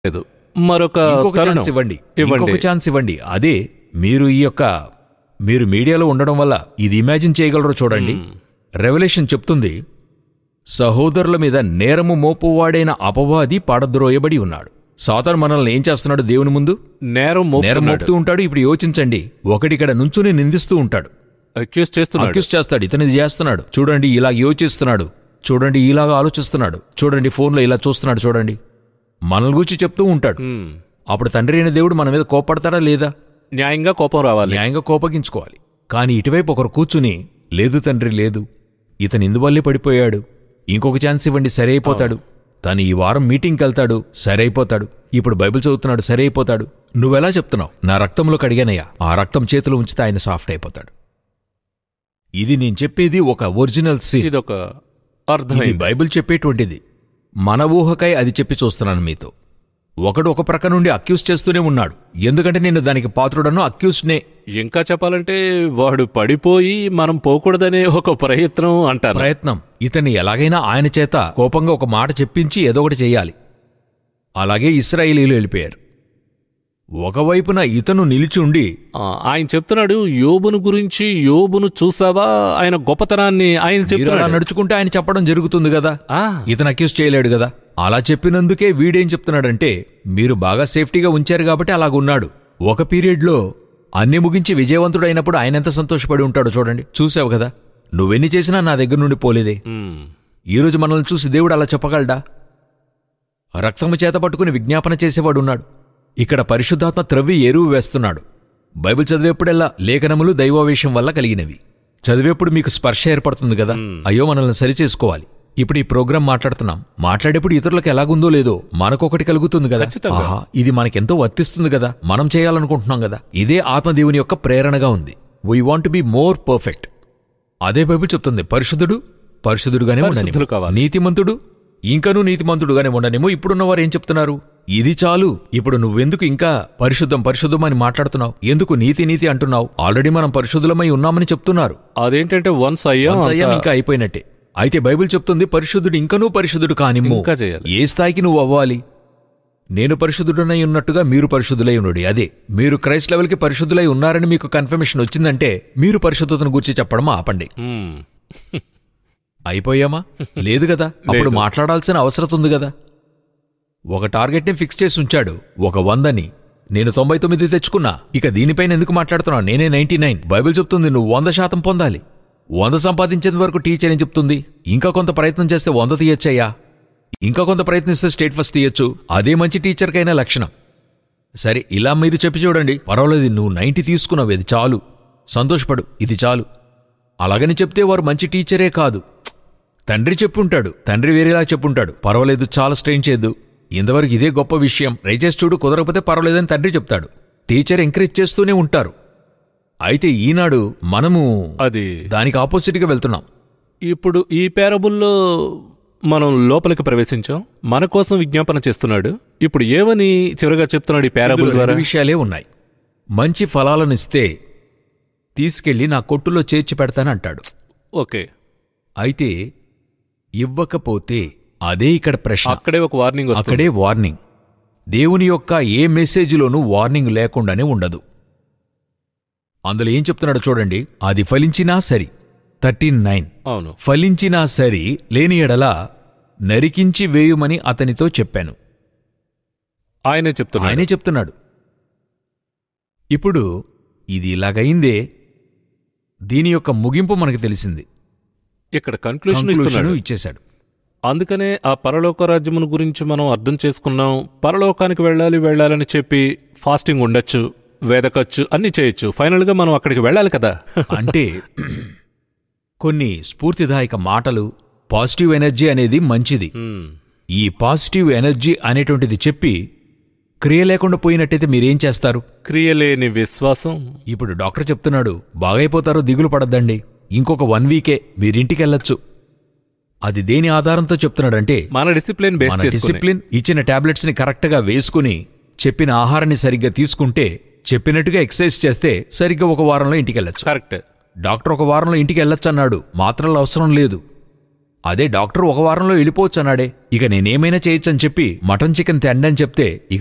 లేదు మరొక ఇంకొక తరుణం ఛాన్స్ ఇవ్వండి ఇవ్వండి ఇంకొక ఛాన్స్ ఇవ్వండి అదే మీరు ఈ యొక్క మీరు మీడియాలో ఉండడం వల్ల ఇది ఇమాజిన్ చేయగలరో చూడండి రెవల్యూషన్ చెప్తుంది సహోదరుల మీద నేరము మోపువాడైన అపవాది పాడద్రోయబడి ఉన్నాడు సాతాను మనల్ని ఏం చేస్తున్నాడు దేవుని ముందు నేరం నేరం మోపుతున్నాడు మోపుతూ ఉంటాడు ఇప్పుడు యోచించండి ఒకటిక్కడ నుంచుని నిందిస్తూ ఉంటాడు అక్యూజ్ చేస్తున్నాడు అక్యూస్ చేస్తాడు ఇతను ఇది చేస్తున్నాడు చూడండి ఇలా యోచిస్తున్నాడు చూడండి ఇలాగా ఆలోచిస్తున్నాడు చూడండి ఫోన్లో ఇలా చూస్తున్నాడు చూడండి మనల్ని గురించి చెప్తూ ఉంటాడు మ్మ్. అప్పుడు తండ్రి అయిన దేవుడు మన మీద కోపడతాడా లేదా న్యాయంగా కోపం రావాలి న్యాయంగా కోపగించుకోవాలి కానీ ఇటువైపు ఒకరు కూర్చుని లేదు తండ్రి లేదు ఇతను ఇందువల్లే పడిపోయాడు ఇంకొక ఛాన్స్ ఇవ్వండి సరే అయిపోతాడు తను ఈ వారం మీటింగ్కి వెళ్తాడు సరే అయిపోతాడు ఇప్పుడు బైబిల్ చదువుతున్నాడు సరే అయిపోతాడు నువ్వెలా చెప్తున్నావు నా రక్తంలో కడిగానయ్యా ఆ రక్తం చేతిలో ఉంచితే ఆయన సాఫ్ట్ అయిపోతాడు ఇది నేను చెప్పేది ఒక ఒరిజినల్ సీన్ ఇదొక ఇది అర్థమైంది బైబిల్ చెప్పేటువంటిది మన ఊహకై అది చెప్పి చూస్తున్నాను మీతో ఒకడు ఒక ప్రక్క నుండి అక్యూస్ చేస్తూనే ఉన్నాడు ఎందుకంటే నేను దానికి పాత్రుడను అక్యూస్నే ఇంకా చెప్పాలంటే వాడు పడిపోయి మనం పోకూడదనే ఒక ప్రయత్నం అంటారు ప్రయత్నం ఇతన్ని ఎలాగైనా ఆయన చేత కోపంగా ఒక మాట చెప్పించి ఏదో ఒకటి చెయ్యాలి అలాగే ఇస్రాయేలీలు వెళ్ళిపోయారు ఒకవైపున ఇతను నిలిచి ఉండి ఆ, ఆయన చెప్తున్నాడు యోబును గురించి యోబును చూసావా ఆయన గొప్పతనాన్ని ఆయన మీరు అలా చెప్తున్నాడు నడుచుకుంటే ఆయన చెప్పడం జరుగుతుంది కదా ఆ, ఇతను అక్యూస్ చేయలేడు కదా అలా చెప్పినందుకే వీడేం చెప్తున్నాడంటే మీరు బాగా సేఫ్టీగా ఉంచారు కాబట్టి అలాగున్నాడు ఒక పీరియడ్లో అన్ని ముగించి విజయవంతుడైనప్పుడు ఆయన ఎంత సంతోషపడి ఉంటాడో చూడండి చూసావు కదా నువ్వెన్ని చేసినా నా దగ్గర నుండి పోలేదే మ్మ్. ఈరోజు మనల్ని చూసి దేవుడు అలా చెప్పగలడా రక్తము చేత పట్టుకుని విజ్ఞాపన చేసేవాడున్నాడు ఇక్కడ పరిశుద్ధాత్మ త్రవ్వి ఎరువు వేస్తున్నాడు బైబిల్ చదివేప్పుడెల్లా లేఖనములు దైవావేశం వల్ల కలిగినవి చదివేప్పుడు మీకు స్పర్శ ఏర్పడుతుంది కదా అయ్యో మనల్ని సరిచేసుకోవాలి ఇప్పుడు ఈ ప్రోగ్రాం మాట్లాడుతున్నాం మాట్లాడేప్పుడు ఇతరులకు ఎలాగుందో లేదో మనకొకటి కలుగుతుంది కదా ఖచ్చితంగా. ఆహా ఇది మనకెంతో వర్తిస్తుంది కదా మనం చేయాలనుకుంటున్నాం కదా ఇదే ఆత్మదేవుని యొక్క ప్రేరణగా ఉంది we want be more perfect అదే బైబిల్ చెప్తుంది పరిశుద్ధుడు పరిశుద్ధుడుగానే ఉండని పరిశుద్ధులు కావాలి. నీతిమంతుడు ఇంకనూ నీతిమంతుడుగానే ఉండనేమో ఇప్పుడున్నవారు ఏం చెప్తున్నారు ఇది చాలు ఇప్పుడు నువ్వెందుకు ఇంకా పరిశుద్ధం పరిశుద్ధం అని మాట్లాడుతున్నావు ఎందుకు నీతి నీతి అంటున్నావు ఆల్రెడీ మనం పరిశుద్ధులమై ఉన్నామని చెప్తున్నారు అదేంటంటే వన్స్ అయ్యా Once అయ్యాం ఇంకా అయిపోయినట్టే అయితే బైబిల్ చెప్తుంది పరిశుద్ధుడు ఇంకనూ పరిశుద్ధుడు కానిమ్ము ఇంకా చేయాలి ఏ స్థాయికి నువ్వు అవ్వాలి నేను పరిశుద్ధుడనై ఉన్నట్టుగా మీరు పరిశుద్ధులై ఉండు అదే మీరు క్రైస్ట్ లెవెల్కి పరిశుద్ధులై ఉన్నారని మీకు కన్ఫర్మేషన్ వచ్చిందంటే మీరు పరిశుద్ధతను గురించి చెప్పడం ఆపండి మ్మ్. అయిపోయామా లేదు కదా అప్పుడు మాట్లాడాల్సిన అవసరం ఉంది కదా ఒక టార్గెట్ని ఫిక్స్ చేసి ఉంచాడు ఒక వందని నేను తొంభై తొమ్మిది తెచ్చుకున్నా ఇక దీనిపైన ఎందుకు మాట్లాడుతున్నావు నేనే నైన్టీ నైన్ బైబిల్ చెప్తుంది నువ్వు వంద శాతం పొందాలి వంద సంపాదించేంత వరకు టీచర్ ఏం చెప్తుంది ఇంకా కొంత ప్రయత్నం చేస్తే వంద తీయచ్చయ్యా ఇంకా కొంత ప్రయత్నిస్తే స్టేట్ ఫస్ట్ తీయచ్చు అదే మంచి టీచర్కైనా లక్షణం సరే ఇలా మీరు చెప్పి చూడండి పర్వాలేదు నువ్వు నైంటీ తీసుకున్నావు ఇది చాలు సంతోషపడు ఇది చాలు అలాగని చెప్తే వారు మంచి టీచరే కాదు తండ్రి చెప్పుంటాడు తండ్రి వేరేలా చెప్పుంటాడు పర్వాలేదు చాలా స్ట్రెయిన్ చేయద్దు ఇంతవరకు ఇదే గొప్ప విషయం ట్రై చేసి చూడు కుదరకపోతే పర్వాలేదని తండ్రి చెప్తాడు టీచర్ ఎంకరేజ్ చేస్తూనే ఉంటారు అయితే ఈనాడు మనము అది దానికి ఆపోజిట్గా వెళ్తున్నాం ఇప్పుడు ఈ పేరబుల్లో మనం లోపలికి ప్రవేశించాం మన కోసం విజ్ఞాపన చేస్తున్నాడు ఇప్పుడు ఏమని చివరిగా చెప్తున్నాడు ఈ పేరబుల్ ఇందులో ద్వారా రెండు విషయాలే ఉన్నాయి మంచి ఫలాలనిస్తే తీసుకెళ్లి నా కొట్టులో చేర్చి పెడతానంటాడు ఓకే అయితే ఇవ్వకపోతే అదే ఇక్కడ ప్రశ్న అక్కడే ఒక వార్నింగ్ వస్తుంది అక్కడే వార్నింగ్ దేవుని యొక్క ఏ మెసేజ్లోనూ వార్నింగ్ లేకుండానే ఉండదు అందులో ఏం చెప్తున్నాడో చూడండి అది ఫలించినా సరి థర్టీన్ నైన్ అవును ఫలించినా సరి లేని ఎడల నరికించి వేయుమని అతనితో చెప్పాను ఆయనే చెప్తున్నాడు ఆయనే చెప్తున్నాడు ఇప్పుడు ఇది ఇలాగైందే దీని యొక్క ముగింపు మనకు తెలిసింది ఇక్కడ కన్క్లూషన్ Conclusion ఇస్తున్నాడు ఇచ్చేశాడు అందుకనే ఆ పరలోక రాజ్యమును గురించి మనం అర్థం చేసుకున్నాం పరలోకానికి వెళ్ళాలి వెళ్ళాలని చెప్పి ఫాస్టింగ్ ఉండొచ్చు వేదకచ్చు అన్ని చేయొచ్చు ఫైనల్ గా మనం అక్కడికి వెళ్ళాలి కదా అంటే కొన్ని స్ఫూర్తిదాయక మాటలు పాజిటివ్ ఎనర్జీ అనేది మంచిది హ్మ్. ఈ పాజిటివ్ ఎనర్జీ అనేటువంటిది చెప్పి క్రియ లేకుండా పోయినట్టయితే మీరేం చేస్తారు క్రియలేని విశ్వాసం ఇప్పుడు డాక్టర్ చెప్తున్నాడు బాగైపోతారో దిగులు పడద్దండి ఇంకొక వన్ వీకే మీరింటికెళ్ళొచ్చు అది దేని ఆధారంతో చెప్తున్నాడంటే మన డిసిప్లిన్ బేస్ మన చేసుకుని డిసిప్లిన్ ఇచ్చిన టాబ్లెట్స్ ని కరెక్ట్ గా వేసుకుని చెప్పిన ఆహారాన్ని సరిగ్గా తీసుకుంటే చెప్పినట్టుగా ఎక్సర్సైజ్ చేస్తే సరిగ్గా ఒక వారంలో ఇంటికెళ్ళొచ్చు కరెక్ట్ డాక్టర్ ఒక వారంలో ఇంటికి వెళ్ళొచ్చు అన్నాడు మాత్రలు అవసరం లేదు అదే డాక్టర్ ఒక వారంలో వెళ్ళిపోవచ్చు అన్నాడే ఇక నేనేమైనా చేయొచ్చని చెప్పి మటన్ చికెన్ తెండి అని చెప్తే ఇక